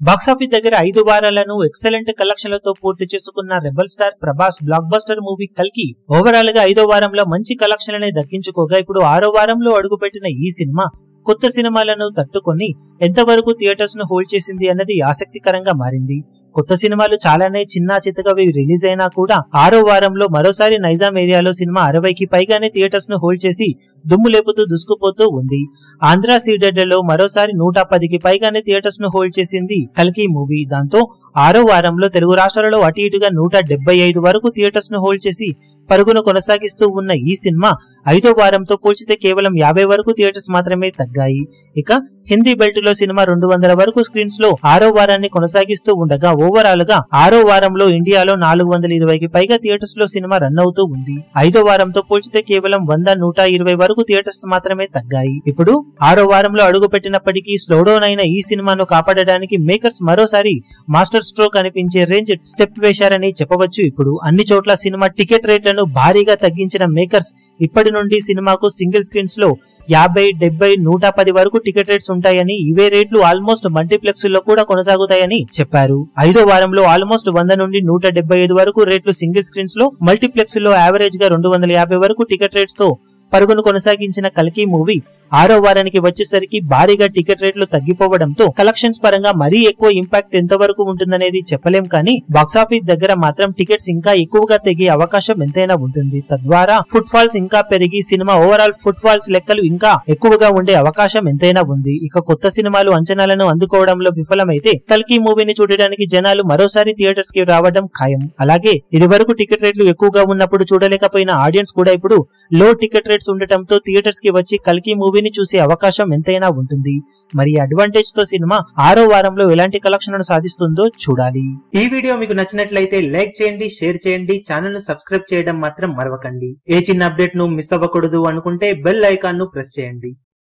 box office దగ్గర ఐదు వారాలను excellent కలెక్షన్లతో పూర్తి చేసుకున్న rebel star Prabhas blockbuster movie కల్కి ఓవరాల్ గా ఐదో వారంలో మంచి కలెక్షన్లనే దక్కించుకోగా ఇప్పుడు ఆరో వారంలో అడుగుపెట్టిన ఈ సినిమా కొత్త సినిమాలను తట్టుకొని ఎంతవరకు థియేటర్స్ ను హోల్డ్ చేసింది అన్నది ఆసక్తికరంగా మారింది కొత్త సినిమాలు చాలానే చిన్నా చితగా రిలీజ్ అయినా కూడా ఆరో వారంలో మరోసారి నైజాం ఏరియాలో సినిమా అరవైకి పైగానే థియేటర్స్ ను హోల్డ్ చేసి దుమ్ము లేపుతూ దూసుకుపోతూ ఉంది ఆంధ్ర సీడెడ్లలో మరోసారి నూట పదికి పైగానే థియేటర్స్ ను హోల్డ్ చేసింది కల్కి మూవీ దాంతో ఆరో వారంలో తెలుగు రాష్ట్రాలలో అటు ఇటుగా నూట డెబ్బై ఐదు వరకు థియేటర్స్ ను హోల్డ్ చేసి పరుగును కొనసాగిస్తూ ఉన్న ఈ సినిమా ఐదో వారంతో పోల్చితే కేవలం యాభై వరకు థియేటర్స్ మాత్రమే తగ్గాయి ఇక హిందీ బెల్ట్ లో సినిమా రెండు వందల వరకు స్క్రీన్స్ లో ఆరో వారాన్ని కొనసాగిస్తూ ఉండగా ఓవరాల్ గా ఆరో వారంలో ఇండియాలో నాలుగు వందల ఇరవైకి పైగా థియేటర్స్ లో సినిమా రన్ అవుతూ ఉంది ఐదో వారంతో పోల్చితే కేవలం వంద నూట ఇరవై వరకు థియేటర్స్ మాత్రమే తగ్గాయి ఇప్పుడు ఆరో వారంలో అడుగు పెట్టినప్పటికీ స్లో డౌన్ అయిన ఈ సినిమాను కాపాడడానికి మేకర్స్ మరోసారి మాస్టర్ స్ట్రోక్ అనిపించే రేంజ్ స్టెప్ వేశారని చెప్పవచ్చు ఇప్పుడు అన్ని చోట్ల సినిమా టికెట్ రేట్లను భారీగా తగ్గించిన మేకర్స్ ఇప్పటి నుండి సినిమాకు సింగిల్ స్క్రీన్స్ లో యాభై డెబ్బై నూట పది వరకు టికెట్ రేట్స్ ఉంటాయని ఇవే రేట్లు ఆల్మోస్ట్ మల్టీప్లెక్స్ లో కూడా కొనసాగుతాయని చెప్పారు ఐదో వారంలో ఆల్మోస్ట్ వంద నుండి నూట డెబ్బై ఐదు వరకు రేట్లు సింగిల్ స్క్రీన్స్ లో మల్టీప్లెక్స్ లో యావరేజ్ గా రెండు వందల యాభై వరకు టికెట్ రేట్స్ తో పరుగును కొనసాగించిన కల్కి మూవీ ఆరో వారానికి వచ్చేసరికి భారీగా టికెట్ రేట్లు తగ్గిపోవడంతో కలెక్షన్స్ పరంగా మరీ ఎక్కువ ఇంపాక్ట్ ఎంతవరకు ఉంటుందనేది చెప్పలేం కానీ బాక్సాఫీస్ దగ్గర మాత్రం టికెట్స్ ఇంకా ఎక్కువగా తెగే అవకాశం ఎంతైనా ఉంటుంది తద్వారా ఫుట్ ఫాల్స్ ఇంకా పెరిగి సినిమా ఓవరాల్ ఫుట్ ఫాల్స్ లెక్కలు ఇంకా ఎక్కువగా ఉండే అవకాశం ఎంతైనా ఉంది ఇక కొత్త సినిమాలు అంచనాలను అందుకోవడంలో విఫలమైతే కల్కి మూవీని చూడడానికి జనాలు మరోసారి థియేటర్స్ కి రావడం ఖాయం అలాగే ఇది వరకు టికెట్ రేట్లు ఎక్కువగా ఉన్నప్పుడు చూడలేకపోయిన ఆడియన్స్ కూడా ఇప్పుడు లో టికెట్ రేట్స్ ఉండటంతో థియేటర్స్ కి వచ్చి కల్కి మూవీని చూసే అవకాశం ఎంతైనా ఉంటుంది మరి అడ్వాంటేజ్ తో సినిమా ఆరో వారంలో ఎలాంటి కలెక్షన్లను సాధిస్తుందో చూడాలి ఈ వీడియో మీకు నచ్చినట్లయితే లైక్ చేయండి షేర్ చేయండి ఛానల్ ను సబ్స్క్రైబ్ చేయడం మాత్రం మరవకండి ఏ చిన్న అప్డేట్ ను మిస్ అవ్వకూడదు అనుకుంటే బెల్ ఐకాన్ ను ప్రెస్ చేయండి